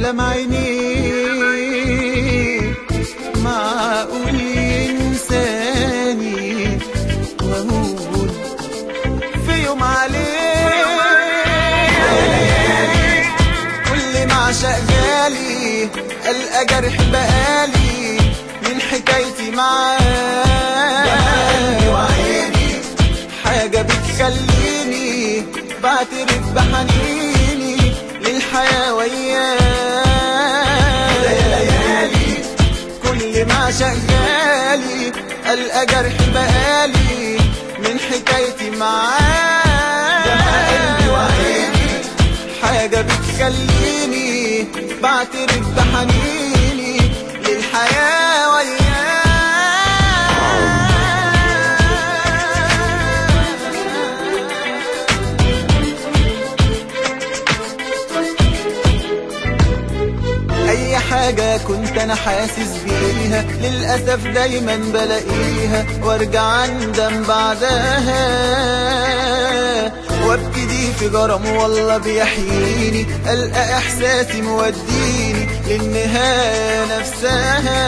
كلام عينيك معقول ينساني وأقول في يوم عليك كل ما عشق جالي ألقى جرح بقالي من حكايتي معاه حاجة بتخليني بعترف بحنيني للحياة وياه كل ما شغالي ألقى جرح بقالي من حكايتي معاه حاجة بتخليني بعترف بحنيني للحياة وياه اي حاجة كنت انا حاسس بيها للأسف دايما بلاقيها وارجع اندم بعدها وابتدي في جرم والله بيحييني القى احساسي موديني للنهاية نفسها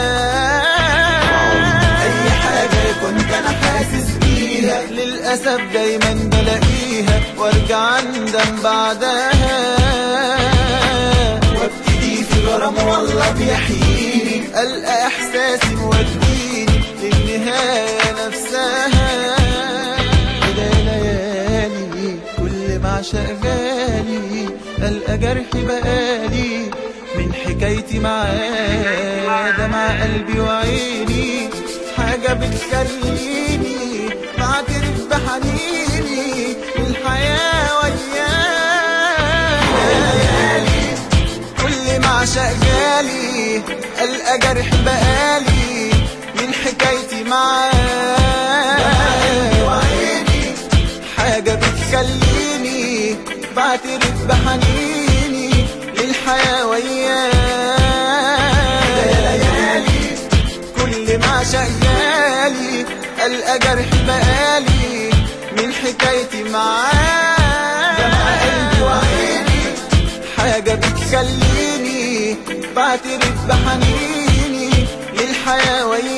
اي حاجة كنت انا حاسس بيها للأسف دايما بلاقيها وارجع اندم بعدها وابتدي في غرام والله بيحييني ألقى إحساسي موديني للنهاية نفسها كده ليالي كل ما شغالي ألقى جرحي بقالي من حكايتي معاه دمع قلبي وعيني حاجة بتخليني بعترف بحنيني للحياة وياه كل ما عشق جالي ألقى جرح بقالي من حكايتي معاه حاجة بتخليني بعترف بحنيني للحياة وياه كل ما شغالي ألقى جرح بقالي من حكايتي معاه حاجة بتخليني بعترف بحنيني للحياة وياه